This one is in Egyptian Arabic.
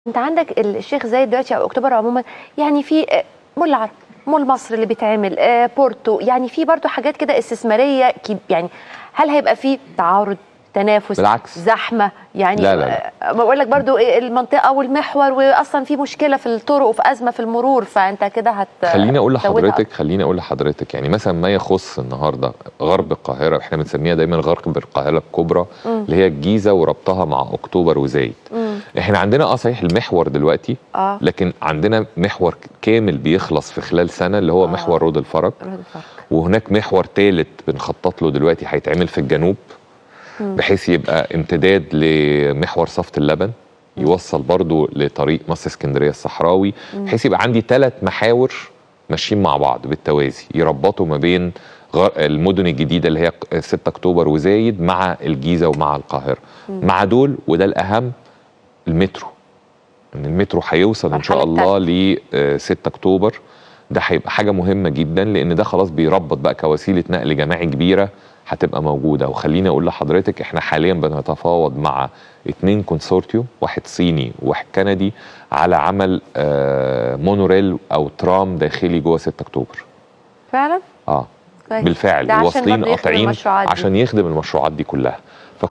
انت عندك الشيخ زايد دلوقتي او اكتوبر عموما يعني في آه، مول العرب مول مصر اللي بيتعمل آه، بورتو يعني في برضو حاجات كده استثماريه كي- يعني هل هيبقى في تعارض تنافس بالعكس. زحمه يعني لا، لا، آه، بقول لك برضو إيه المنطقه والمحور واصلا في مشكله في الطرق وفي ازمه في المرور فانت كده هت خليني اقول تزودها لحضرتك خليني اقول لحضرتك يعني مثلا ما يخص النهارده غرب القاهره احنا بنسميها دايما غرب القاهره الكبرى مم. اللي هي الجيزه وربطها مع اكتوبر وزايد مم. احنا عندنا اه صحيح المحور دلوقتي اه لكن عندنا محور كامل بيخلص في خلال سنه اللي هو آه. محور رود الفرج رد الفرق. وهناك محور ثالث بنخطط له دلوقتي هيتعمل في الجنوب مم. بحيث يبقى امتداد لمحور صفت اللبن يوصل برضو لطريق مصر اسكندريه الصحراوي بحيث يبقى عندي ثلاث محاور ماشيين مع بعض بالتوازي يربطوا ما بين غر- المدن الجديده اللي هي ق- 6 اكتوبر وزايد مع الجيزه ومع القاهره مع دول وده الاهم المترو ان المترو هيوصل ان شاء المرحلة الله ل 6 اكتوبر ده هيبقى حاجه مهمه جدا لان ده خلاص بيربط بقى كوسيله نقل جماعي كبيره هتبقى موجوده وخليني اقول لحضرتك احنا حاليا بنتفاوض مع اتنين كونسورتيوم واحد صيني وواحد كندي على عمل آه مونوريل او ترام داخلي جوه 6 اكتوبر فعلا اه كويس. بالفعل ده عشان واصلين برضه يخدم قاطعين المشروعات دي. عشان يخدم المشروعات دي كلها